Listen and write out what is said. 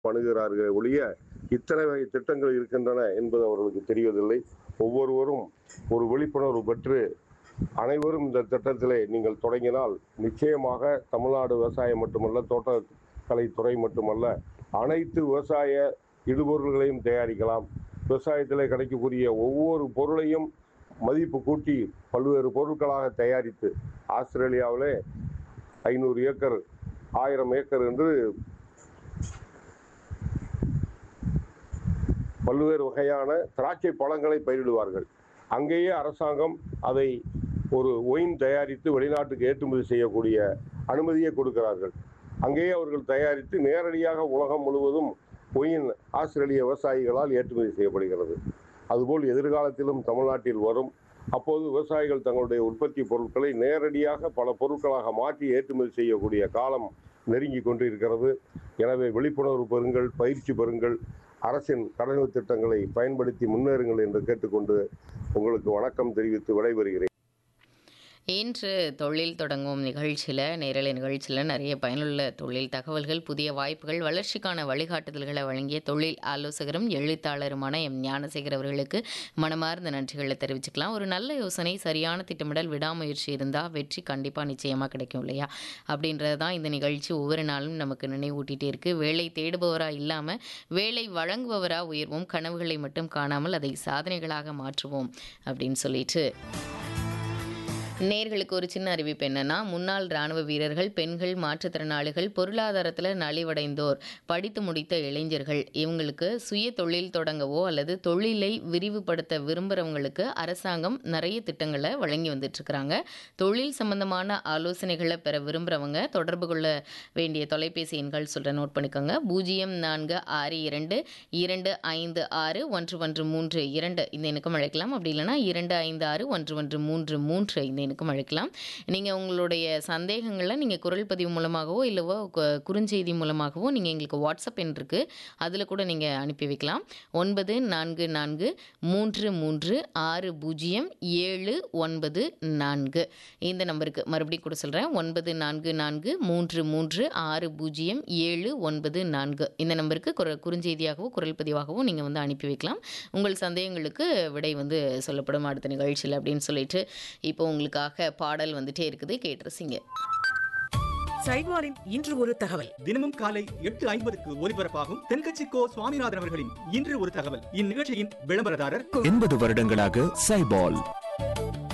அணுகிறார்கள் ஒழிய இத்தனை வகை திட்டங்கள் இருக்கின்றன என்பது அவர்களுக்கு தெரிவதில்லை ஒவ்வொருவரும் ஒரு விழிப்புணர்வு பெற்று அனைவரும் இந்த திட்டத்திலே நீங்கள் தொடங்கினால் நிச்சயமாக தமிழ்நாடு விவசாயம் மட்டுமல்ல தோட்டக்கலைத்துறை மட்டுமல்ல அனைத்து விவசாய இடுபொருள்களையும் தயாரிக்கலாம் விவசாயத்தில் கிடைக்கக்கூடிய ஒவ்வொரு பொருளையும் மதிப்பு கூட்டி பல்வேறு பொருட்களாக தயாரித்து ஆஸ்திரேலியாவிலே ஐநூறு ஏக்கர் ஆயிரம் ஏக்கர் என்று பல்வேறு வகையான திராட்சை பழங்களை பயிரிடுவார்கள் அங்கேயே அரசாங்கம் அதை ஒரு ஒயின் தயாரித்து வெளிநாட்டுக்கு ஏற்றுமதி செய்யக்கூடிய அனுமதியை கொடுக்கிறார்கள் அங்கேயே அவர்கள் தயாரித்து நேரடியாக உலகம் முழுவதும் ஒயின் ஆஸ்திரேலிய விவசாயிகளால் ஏற்றுமதி செய்யப்படுகிறது அதுபோல் எதிர்காலத்திலும் தமிழ்நாட்டில் வரும் அப்போது விவசாயிகள் தங்களுடைய உற்பத்தி பொருட்களை நேரடியாக பல பொருட்களாக மாற்றி ஏற்றுமதி செய்யக்கூடிய காலம் நெருங்கி கொண்டு இருக்கிறது எனவே விழிப்புணர்வு பெறுங்கள் பயிற்சி பெறுங்கள் அரசின் கடனுதவி திட்டங்களை பயன்படுத்தி முன்னேறுங்கள் என்று கேட்டுக்கொண்டு உங்களுக்கு வணக்கம் தெரிவித்து விடைபெறுகிறேன் இன்று தொழில் தொடங்கும் நிகழ்ச்சியில் நேரலை நிகழ்ச்சியில் நிறைய பயனுள்ள தொழில் தகவல்கள் புதிய வாய்ப்புகள் வளர்ச்சிக்கான வழிகாட்டுதல்களை வழங்கிய தொழில் ஆலோசகரும் எழுத்தாளருமான எம் ஞானசேகர் அவர்களுக்கு மனமார்ந்த நன்றிகளை தெரிவிச்சுக்கலாம் ஒரு நல்ல யோசனை சரியான திட்டமிடல் விடாமுயற்சி இருந்தால் வெற்றி கண்டிப்பாக நிச்சயமாக கிடைக்கும் இல்லையா அப்படின்றது தான் இந்த நிகழ்ச்சி ஒவ்வொரு நாளும் நமக்கு நினைவூட்டிகிட்டே இருக்குது வேலை தேடுபவராக இல்லாமல் வேலை வழங்குபவராக உயர்வோம் கனவுகளை மட்டும் காணாமல் அதை சாதனைகளாக மாற்றுவோம் அப்படின்னு சொல்லிட்டு நேர்களுக்கு ஒரு சின்ன அறிவிப்பு என்னன்னா முன்னாள் ராணுவ வீரர்கள் பெண்கள் மாற்றுத்திறனாளிகள் பொருளாதாரத்தில் நலிவடைந்தோர் படித்து முடித்த இளைஞர்கள் இவங்களுக்கு சுய தொழில் தொடங்கவோ அல்லது தொழிலை விரிவுபடுத்த விரும்புகிறவங்களுக்கு அரசாங்கம் நிறைய திட்டங்களை வழங்கி வந்துட்டுருக்குறாங்க தொழில் சம்பந்தமான ஆலோசனைகளை பெற விரும்புகிறவங்க தொடர்பு கொள்ள வேண்டிய தொலைபேசி எண்கள் சொல்கிற நோட் பண்ணிக்கோங்க பூஜ்ஜியம் நான்கு ஆறு இரண்டு இரண்டு ஐந்து ஆறு ஒன்று ஒன்று மூன்று இரண்டு இந்த எண்ணுக்கும் அழைக்கலாம் அப்படி இல்லைன்னா இரண்டு ஐந்து ஆறு ஒன்று ஒன்று மூன்று மூன்று இந்த எண்ணுக்கும் அழைக்கலாம் நீங்கள் உங்களுடைய சந்தேகங்களை நீங்கள் குரல் பதிவு மூலமாகவோ இல்லவோ கு- குறுஞ்செய்தி மூலமாகவோ நீங்கள் எங்களுக்கு வாட்ஸ்அப் எண் இருக்குது அதில் கூட நீங்கள் அனுப்பி வைக்கலாம் ஒன்பது நான்கு நான்கு மூன்று மூன்று ஆறு பூஜ்ஜியம் ஏழு ஒன்பது நான்கு இந்த நம்பருக்கு மறுபடியும் கூட சொல்கிறேன் ஒன்பது நான்கு நான்கு மூன்று மூன்று ஆறு பூஜ்ஜியம் ஏழு ஒன்பது நான்கு இந்த நம்பருக்கு குர குறுஞ்செய்தியாகவோ குரல் பதிவாகவோ நீங்கள் வந்து அனுப்பி வைக்கலாம் உங்கள் சந்தேகங்களுக்கு விடை வந்து சொல்லப்படும் அடுத்த நிகழ்ச்சியில் அப்படின்னு சொல்லிட்டு இப்போ உங்களுக்காக பாடல் வந்துட்டே இருக்குது கேட்டு ரசிங்க சைவாரின் இன்று ஒரு தகவல் தினமும் காலை எட்டு ஐம்பதுக்கு ஒலிபரப்பாகும் தென்கட்சி கோ சுவாமிநாதன் அவர்களின் இன்று ஒரு தகவல் இந்நிகழ்ச்சியின் விளம்பரதாரர் எண்பது வருடங்களாக சைபால்